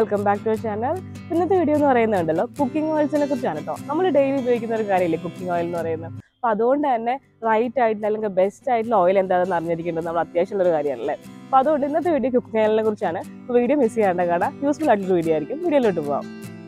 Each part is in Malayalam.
വെൽക്കം ബാക്ക് ടു ചാനൽ ഇന്നത്തെ വീഡിയോ എന്ന് പറയുന്നുണ്ടല്ലോ കുക്കിംഗ് ഓയിൽസിനെ കുറിച്ചാണ് കേട്ടോ നമ്മൾ ഡെയിലി ഉപയോഗിക്കുന്ന ഒരു കാര്യമില്ലേ കുക്കിംഗ് ഓയിൽ എന്ന് പറയുന്നത് അപ്പോൾ അതുകൊണ്ട് തന്നെ റൈറ്റ് ആയിട്ടുള്ള അല്ലെങ്കിൽ ബെസ്റ്റ് ആയിട്ടുള്ള ഓയിൽ എന്താണെന്ന് അറിഞ്ഞിരിക്കേണ്ടത് നമ്മൾ അത്യാവശ്യമുള്ള ഒരു കാര്യമാണല്ലേ അപ്പോൾ അതുകൊണ്ട് ഇന്നത്തെ വീഡിയോ കുക്കിംഗ് ഓയിലിനെ കുറിച്ചാണ് അപ്പോൾ വീഡിയോ മിസ് ചെയ്യാണ്ട കാണാം യൂസ്ഫുൾ ആയിട്ടുള്ള വീഡിയോ ആയിരിക്കും വീഡിയോയിലോട്ട് പോകാം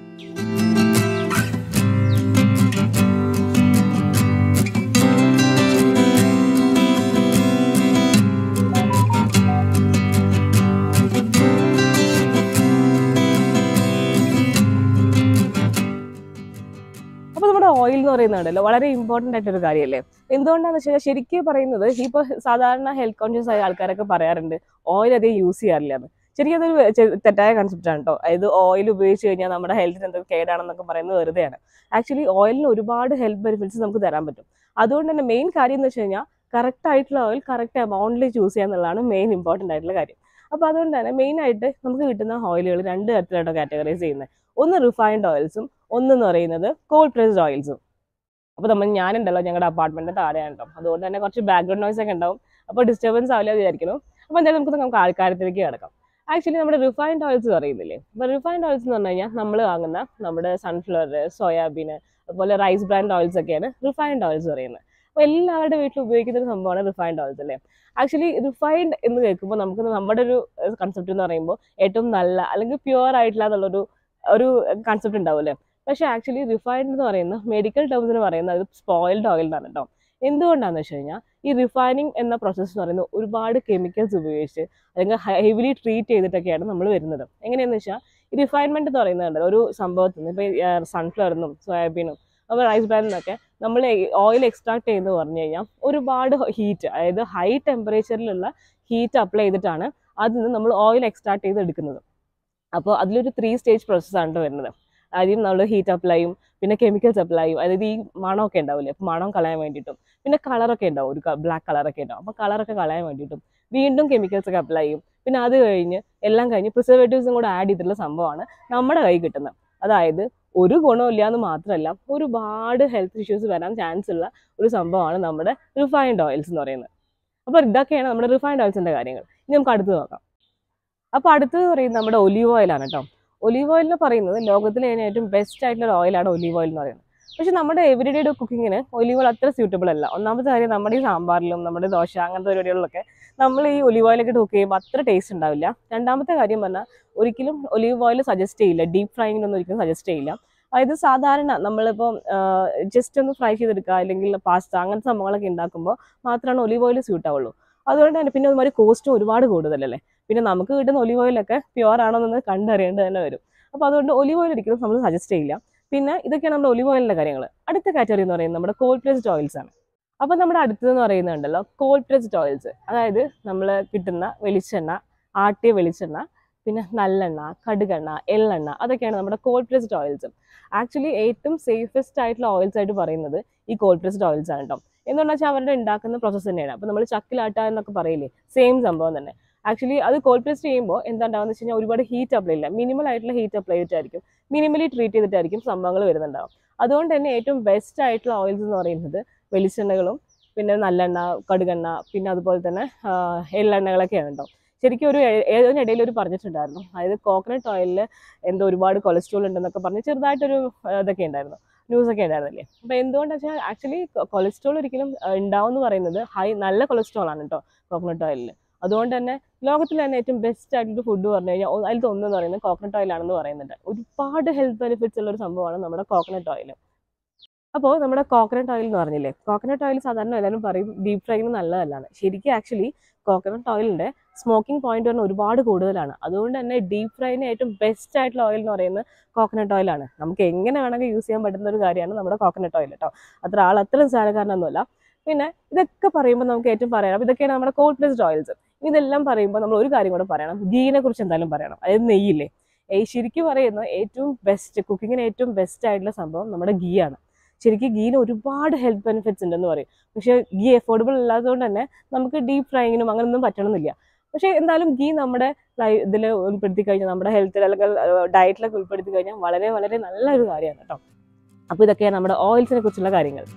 അപ്പോൾ നമ്മുടെ ഓയിൽ എന്ന് പറയുന്നുണ്ടല്ലോ വളരെ ഇമ്പോർട്ടൻ്റ് ആയിട്ടൊരു കാര്യമല്ലേ എന്തുകൊണ്ടാണെന്ന് വെച്ചാൽ ശരിക്കും പറയുന്നത് ഇപ്പോൾ സാധാരണ ഹെൽത്ത് കോൺഷ്യസ് ആയ ആൾക്കാരൊക്കെ പറയാറുണ്ട് ഓയിൽ അധികം യൂസ് ചെയ്യാറില്ല എന്ന് ശരിക്കും അതൊരു ചെ- തെറ്റായ കൺസെപ്റ്റ് ആണ് കേട്ടോ അതായത് ഓയിൽ ഉപയോഗിച്ച് കഴിഞ്ഞാൽ നമ്മുടെ ഹെൽത്തിന് എന്തൊക്കെ കേടാണെന്നൊക്കെ പറയുന്നത് വെറുതെയാണ് ആക്ച്വലി ഓയിലിന് ഒരുപാട് ഹെൽത്ത് ബെനിഫിറ്റ്സ് നമുക്ക് തരാൻ പറ്റും അതുകൊണ്ട് തന്നെ മെയിൻ കാര്യം എന്ന് വെച്ച് കഴിഞ്ഞാൽ കറക്റ്റ് ആയിട്ടുള്ള ഓയിൽ കറക്റ്റ് എമൗണ്ടിൽ ചൂസ് ചെയ്യുക എന്നുള്ളതാണ് മെയിൻ ഇമ്പോർട്ടൻ്റ് ആയിട്ടുള്ള കാര്യം അപ്പോൾ അതുകൊണ്ട് തന്നെ മെയിൻ ആയിട്ട് നമുക്ക് കിട്ടുന്ന ഓയിലുകൾ രണ്ട് തരത്തിലായിട്ടോ കാറ്റഗറൈസ് ചെയ്യുന്നത് ഒന്ന് റിഫൈൻഡ് ഓയിൽസും ഒന്നെന്ന് പറയുന്നത് കോൾഡ് പ്രസ്ഡ് ഓയിൽസും അപ്പോൾ നമ്മൾ ഞാനുണ്ടല്ലോ ഞങ്ങളുടെ അപ്പാർട്ട്മെന്റിന്റെ താഴെയാണ് കേട്ടോ അതുകൊണ്ട് തന്നെ കുറച്ച് ബാക്ക്ഗ്രൗണ്ട് നോയ്സ് ഒക്കെ ഉണ്ടാവും അപ്പോൾ ഡിസ്റ്റർബൻസ് ആവില്ല എന്ന് വിചാരിക്കുന്നു അപ്പോൾ എന്തായാലും നമുക്ക് നമുക്ക് ആൾക്കാരത്തിലേക്ക് കിടക്കാം ആക്ച്വലി നമ്മുടെ റിഫൈൻഡ് ഓയിൽസ് പറയുന്നില്ലേ അപ്പോൾ റിഫൈൻഡ് ഓയിൽസ് എന്ന് പറഞ്ഞു കഴിഞ്ഞാൽ നമ്മൾ വാങ്ങുന്ന നമ്മുടെ സൺഫ്ലവർ സോയാബീൻ അതുപോലെ റൈസ് ബ്രാൻഡ് ഓയിൽസ് ഒക്കെയാണ് റിഫൈൻഡ് ഓയിൽസ് പറയുന്നത് അപ്പോൾ എല്ലാവരുടെ വീട്ടിൽ ഉപയോഗിക്കുന്ന ഒരു സംഭവമാണ് റിഫൈൻഡ് ഓയിൽസ് അല്ലേ ആക്ച്വലി റിഫൈൻഡ് എന്ന് കേൾക്കുമ്പോൾ നമുക്ക് നമ്മുടെ ഒരു കൺസെപ്റ്റ് എന്ന് പറയുമ്പോൾ ഏറ്റവും നല്ല അല്ലെങ്കിൽ പ്യുവർ ആയിട്ടുള്ള എന്നുള്ളൊരു ഒരു കൺസെപ്റ്റ് ഉണ്ടാവുമല്ലേ പക്ഷേ ആക്ച്വലി റിഫൈൻഡ് എന്ന് പറയുന്ന മെഡിക്കൽ ടേംസിന് പറയുന്നത് അത് സ്പോയിൽഡ് ഓയിൽ എന്നാണ് കേട്ടോ എന്തുകൊണ്ടാണെന്ന് വെച്ച് കഴിഞ്ഞാൽ ഈ റിഫൈനിങ് എന്ന പ്രോസസ്സ് എന്ന് പറയുന്നത് ഒരുപാട് കെമിക്കൽസ് ഉപയോഗിച്ച് അല്ലെങ്കിൽ ഹെവിലി ട്രീറ്റ് ചെയ്തിട്ടൊക്കെയാണ് നമ്മൾ വരുന്നത് എങ്ങനെയാണെന്ന് വെച്ചാൽ ഈ റിഫൈൻമെന്റ് എന്ന് പറയുന്നത് ഒരു സംഭവത്തിൽ നിന്ന് ഇപ്പോൾ സൺഫ്ലവറിനും സോയാബീനും അപ്പോൾ റൈസ് ബ്രാൻഡിൽ നിന്നൊക്കെ നമ്മൾ ഓയിൽ എക്സ്ട്രാക്ട് ചെയ്യുന്നത് പറഞ്ഞു കഴിഞ്ഞാൽ ഒരുപാട് ഹീറ്റ് അതായത് ഹൈ ടെമ്പറേച്ചറിലുള്ള ഹീറ്റ് അപ്ലൈ ചെയ്തിട്ടാണ് അതിൽ നിന്ന് നമ്മൾ ഓയിൽ എക്സ്ട്രാക്ട് ചെയ്ത് എടുക്കുന്നത് അപ്പോൾ അതിലൊരു ത്രീ സ്റ്റേജ് പ്രോസസ്സാണ് ട്ടോ വരുന്നത് ആദ്യം നമ്മൾ ഹീറ്റ് അപ്ലൈയും പിന്നെ കെമിക്കൽസ് അപ്ലൈയും അതായത് ഈ മണമൊക്കെ ഉണ്ടാവില്ലേ അപ്പോൾ മണം കളയാൻ വേണ്ടിയിട്ടും പിന്നെ കളറൊക്കെ ഉണ്ടാവും ഒരു ബ്ലാക്ക് കളറൊക്കെ ഉണ്ടാവും അപ്പോൾ കളറൊക്കെ കളയാൻ വേണ്ടിയിട്ടും വീണ്ടും കെമിക്കൽസ് ഒക്കെ അപ്ലൈ ചെയ്യും പിന്നെ അത് കഴിഞ്ഞ് എല്ലാം കഴിഞ്ഞ് പ്രിസർവേറ്റീവ്സും കൂടെ ആഡ് ചെയ്തിട്ടുള്ള സംഭവമാണ് നമ്മുടെ കൈ കിട്ടുന്നത് അതായത് ഒരു ഗുണമില്ല എന്ന് മാത്രമല്ല ഒരുപാട് ഹെൽത്ത് ഇഷ്യൂസ് വരാൻ ചാൻസ് ഉള്ള ഒരു സംഭവമാണ് നമ്മുടെ റിഫൈൻഡ് ഓയിൽസ് എന്ന് പറയുന്നത് അപ്പോൾ ഇതൊക്കെയാണ് നമ്മുടെ റിഫൈൻഡ് ഓയിൽസിൻ്റെ കാര്യങ്ങൾ ഇനി നമുക്ക് അടുത്ത് നോക്കാം അപ്പോൾ അടുത്തത് പറയുന്നത് നമ്മുടെ ഒലീവ് ഓയിലാണ് കേട്ടോ ഒലീവ് ഓയിൽ എന്ന് പറയുന്നത് ലോകത്തിലെ തന്നെ ഏറ്റവും ബെസ്റ്റ് ആയിട്ടുള്ള ഒരു ഓയിലാണ് ഒലീവ് ഓയിൽ എന്ന് പറയുന്നത് പക്ഷെ നമ്മുടെ എവരിഡേ കുക്കിങ്ങിന് ഒലീവ് ഓയിൽ അത്ര സ്യൂട്ടബിൾ അല്ല ഒന്നാമത്തെ കാര്യം നമ്മുടെ ഈ സാമ്പാറിലും നമ്മുടെ ദോശ അങ്ങനത്തെ പരിപാടികളിലൊക്കെ നമ്മൾ ഈ ഒലീവ് ഓയിലൊക്കെ കുക്ക് ചെയ്യുമ്പോൾ അത്ര ടേസ്റ്റ് ഉണ്ടാവില്ല രണ്ടാമത്തെ കാര്യം പറഞ്ഞാൽ ഒരിക്കലും ഒലീവ് ഓയിൽ സജസ്റ്റ് ചെയ്യില്ല ഡീപ്പ് ഫ്രൈങ്ങിനൊന്നും ഒരിക്കലും സജസ്റ്റ് ചെയ്യില്ല അതായത് സാധാരണ നമ്മളിപ്പോൾ ജസ്റ്റ് ഒന്ന് ഫ്രൈ ചെയ്തെടുക്കുക അല്ലെങ്കിൽ പാസ്ത അങ്ങനത്തെ സംഭവങ്ങളൊക്കെ ഉണ്ടാക്കുമ്പോൾ മാത്രമാണ് ഒലീവ് ഓയിൽ സ്യൂട്ട് ആവുള്ളൂ അതുകൊണ്ട് തന്നെ പിന്നെ ഒരുമാതിരി കോസ്റ്റും ഒരുപാട് കൂടുതലല്ലേ പിന്നെ നമുക്ക് കിട്ടുന്ന ഒലിവ് ഓയിലൊക്കെ പ്യുവർ ആണോ എന്ന് കണ്ടറിയേണ്ടത് തന്നെ വരും അപ്പോൾ അതുകൊണ്ട് ഒലിവ് ഓയിൽ ഒരിക്കലും നമ്മൾ സജസ്റ്റ് ചെയ്യില്ല പിന്നെ ഇതൊക്കെയാണ് നമ്മുടെ ഒലിവ് ഓയിലിൻ്റെ കാര്യങ്ങൾ അടുത്ത കാറ്റഗറി എന്ന് പറയുന്നത് നമ്മുടെ കോൾഡ് പ്രസ്ഡ് ഓയിൽസ് ആണ് അപ്പോൾ നമ്മുടെ അടുത്തതെന്ന് പറയുന്നുണ്ടല്ലോ കോൾഡ് പ്രസ്ഡ് ഓയിൽസ് അതായത് നമ്മൾ കിട്ടുന്ന വെളിച്ചെണ്ണ ആട്ടിയ വെളിച്ചെണ്ണ പിന്നെ നല്ലെണ്ണ കടുകെണ്ണ എള്ളെണ്ണ അതൊക്കെയാണ് നമ്മുടെ കോൾഡ് പ്രസ്ഡ് ഓയിൽസ് ആക്ച്വലി ഏറ്റവും സേഫസ്റ്റ് ആയിട്ടുള്ള ഓയിൽസ് ആയിട്ട് പറയുന്നത് ഈ കോൾഡ് പ്രസ്ഡ് ഓയിൽസ് ആണ് കേട്ടോ എന്തുകൊണ്ടാ വെച്ചാൽ അവരുടെ ഉണ്ടാക്കുന്ന പ്രോസസ്സ് തന്നെയാണ് അപ്പോൾ നമ്മൾ ചക്കിലാട്ട എന്നൊക്കെ പറയില്ലേ സെയിം സംഭവം തന്നെ ആക്ച്വലി അത് കോൾഡ് പ്രസ് ചെയ്യുമ്പോൾ എന്താ ഉണ്ടാവുക വെച്ച് കഴിഞ്ഞാൽ ഒരുപാട് ഹീറ്റ് അപ്ലൈ ഇല്ല മിനിമൽ ആയിട്ടുള്ള ഹീറ്റ് അപ്ലൈ ചെയ്തിട്ടായിരിക്കും മിനിമലി ട്രീറ്റ് ചെയ്തിട്ടായിരിക്കും സംഭവങ്ങൾ വരുന്നുണ്ടാവും അതുകൊണ്ട് തന്നെ ഏറ്റവും ബെസ്റ്റ് ആയിട്ടുള്ള ഓയിൽസ് എന്ന് പറയുന്നത് വെളിച്ചെണ്ണകളും പിന്നെ നല്ലെണ്ണ കടുകെണ്ണ പിന്നെ അതുപോലെ തന്നെ ആ, എള്ളെണ്ണകളൊക്കെയാണ് കേട്ടോ ശരിക്കും ഒരു ഏ- ഏതിനിടയിൽ ഒരു പറഞ്ഞിട്ടുണ്ടായിരുന്നു അതായത് കോക്കനട്ട് ഓയിലിൽ എന്തോ ഒരുപാട് കൊളസ്ട്രോൾ ഉണ്ടെന്നൊക്കെ പറഞ്ഞ് ചെറുതായിട്ടൊരു ആ, ഇതൊക്കെ ഉണ്ടായിരുന്നു ന്യൂസ് ഒക്കെ ഉണ്ടായിരുന്നില്ലേ അപ്പോൾ എന്തുകൊണ്ടാണ് വെച്ചാൽ ആക്ച്വലി കൊളസ്ട്രോൾ ഒരിക്കലും ഉണ്ടാവും എന്ന് പറയുന്നത് ഹൈ നല്ല കൊളസ്ട്രോൾ ആണ് കേട്ടോ കോക്കനട്ട് ഓയിലിൽ അതുകൊണ്ട് തന്നെ ലോകത്തിൽ തന്നെ ഏറ്റവും ബെസ്റ്റ് ആയിട്ടുള്ള ഫുഡ് പറഞ്ഞു കഴിഞ്ഞാൽ ഒ- അതിലത്തെ ഒന്നെന്ന് പറയുന്നത് കോക്കനട്ട് ഓയിലാണെന്ന് പറയുന്നുണ്ട് ഒരുപാട് ഹെൽത്ത് ബെനിഫിറ്റ്സ് ഉള്ള ഒരു സംഭവമാണ് നമ്മുടെ കോക്കനട്ട് ഓയിൽ അപ്പോൾ നമ്മുടെ കോക്കനട്ട് ഓയിൽ എന്ന് പറഞ്ഞില്ലേ കോക്കനട്ട് ഓയിൽ സാധാരണ എല്ലാവരും പറയും ഡീപ് ഫ്രൈന് നല്ലതല്ലാണ് ശരിക്കും ആക്ച്വലി കോക്കനട്ട് ഓയിലിൻ്റെ സ്മോക്കിംഗ് പോയിന്റ് പറഞ്ഞാൽ ഒരുപാട് കൂടുതലാണ് അതുകൊണ്ട് തന്നെ ഡീപ് ഫ്രൈന് ഏറ്റവും ബെസ്റ്റ് ആയിട്ടുള്ള ഓയിൽ എന്ന് പറയുന്നത് കോക്കനട്ട് ഓയിലാണ് നമുക്ക് എങ്ങനെ വേണമെങ്കിൽ യൂസ് ചെയ്യാൻ പറ്റുന്ന ഒരു കാര്യമാണ് നമ്മുടെ കോക്കനട്ട് ഓയിൽ കേട്ടോ അത്ര ആൾ അത്ര നിസ്സാരക്കാരനൊന്നുമല്ല പിന്നെ ഇതൊക്കെ പറയുമ്പോൾ നമുക്ക് ഏറ്റവും പറയാം അപ്പോൾ ഇതൊക്കെയാണ് നമ്മുടെ കോൾഡ് പ്ലസ്ഡ് ഓയിൽസ് ഇതെല്ലാം പറയുമ്പോൾ നമ്മൾ ഒരു കാര്യം കൂടെ പറയണം ഗീനെ കുറിച്ച് എന്തായാലും പറയണം അതായത് നെയ്യില്ലേ ഈ ശരിക്കും പറയുന്നത് ഏറ്റവും ബെസ്റ്റ് കുക്കിങ്ങിന് ഏറ്റവും ബെസ്റ്റ് ആയിട്ടുള്ള സംഭവം നമ്മുടെ ഗീ ആണ് ശരിക്കും ഗീന് ഒരുപാട് ഹെൽത്ത് ബെനിഫിറ്റ്സ് ഉണ്ടെന്ന് പറയും പക്ഷേ ഗീ അഫോർഡബിൾ അല്ലാത്തതുകൊണ്ട് തന്നെ നമുക്ക് ഡീപ്പ് ഫ്രൈങ്ങിനും അങ്ങനെയൊന്നും പറ്റണമെന്നില്ല പക്ഷേ എന്തായാലും ഗീ നമ്മുടെ ലൈ- ഇതിൽ ഉൾപ്പെടുത്തി കഴിഞ്ഞാൽ നമ്മുടെ ഹെൽത്തിൽ അല്ലെങ്കിൽ ഡയറ്റിലൊക്കെ ഉൾപ്പെടുത്തി കഴിഞ്ഞാൽ വളരെ വളരെ നല്ലൊരു കാര്യമാണ് കേട്ടോ അപ്പോൾ ഇതൊക്കെയാണ് നമ്മുടെ ഓയിൽസിനെ കുറിച്ചുള്ള കാര്യങ്ങൾ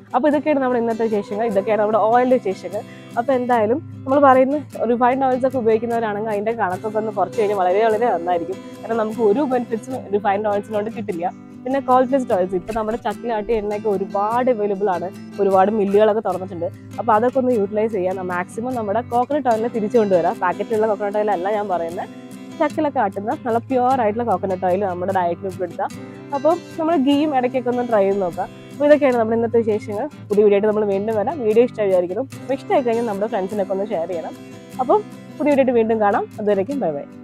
അപ്പോൾ ഇതൊക്കെയാണ് നമ്മുടെ ഇന്നത്തെ വിശേഷങ്ങൾ ഇതൊക്കെയാണ് നമ്മുടെ ഓയിലിൻ്റെ വിശേഷങ്ങൾ അപ്പോൾ എന്തായാലും നമ്മൾ പറയുന്ന റിഫൈൻഡ് ഓയിൽസ് ഒക്കെ ഉപയോഗിക്കുന്നവരാണെങ്കിൽ അതിൻ്റെ കണക്കൊക്കെ ഒന്ന് കുറച്ച് കഴിഞ്ഞാൽ വളരെ വളരെ നന്നായിരിക്കും കാരണം നമുക്ക് ഒരു ബെനിഫിറ്റ്സും റിഫൈൻഡ് ഓയിൽസിനോട് കിട്ടില്ല പിന്നെ ക്വാളിറ്റൈസ്ഡ് ഓയിൽസ് ഇപ്പോൾ നമ്മുടെ ചക്കിലാട്ടിയ എണ്ണയൊക്കെ ഒരുപാട് അവൈലബിൾ ആണ് ഒരുപാട് മില്ലുകളൊക്കെ തുറന്നിട്ടുണ്ട് അപ്പോൾ അതൊക്കെ ഒന്ന് യൂട്ടിലൈസ് ചെയ്യാം മാക്സിമം നമ്മുടെ കോക്കനട്ട് ഓയിലിനെ തിരിച്ചു കൊണ്ടുവരാം പാക്കറ്റിലുള്ള കോക്കനട്ട് ഓയിൽ അല്ല ഞാൻ പറയുന്നത് ചക്കിലൊക്കെ ആട്ടുന്ന നല്ല പ്യുവർ ആയിട്ടുള്ള കോക്കനട്ട് ഓയിൽ നമ്മുടെ ഡയറ്റിൽ ഉൾപ്പെടുത്താം അപ്പോൾ നമ്മൾ ഗീയും ഇടയ്ക്കൊക്കെ ഒന്ന് ട്രൈ ചെയ്ത് നോക്കാം അപ്പോൾ ഇതൊക്കെയാണ് നമ്മുടെ ഇന്നത്തെ വിശേഷങ്ങൾ പുതിയ വീഡിയോ ആയിട്ട് നമ്മൾ വീണ്ടും വരാം വീഡിയോ ഇഷ്ടമായി വിചാരിക്കുന്നു അപ്പോൾ ഇഷ്ടമായി കഴിഞ്ഞാൽ നമ്മുടെ ഫ്രണ്ട്സിനൊക്കെ ഒന്ന് ഷെയർ ചെയ്യണം അപ്പം പുതിയ വീഡിയോ ആയിട്ട് വീണ്ടും കാണാം അതുവരേക്കും ബൈ ബൈ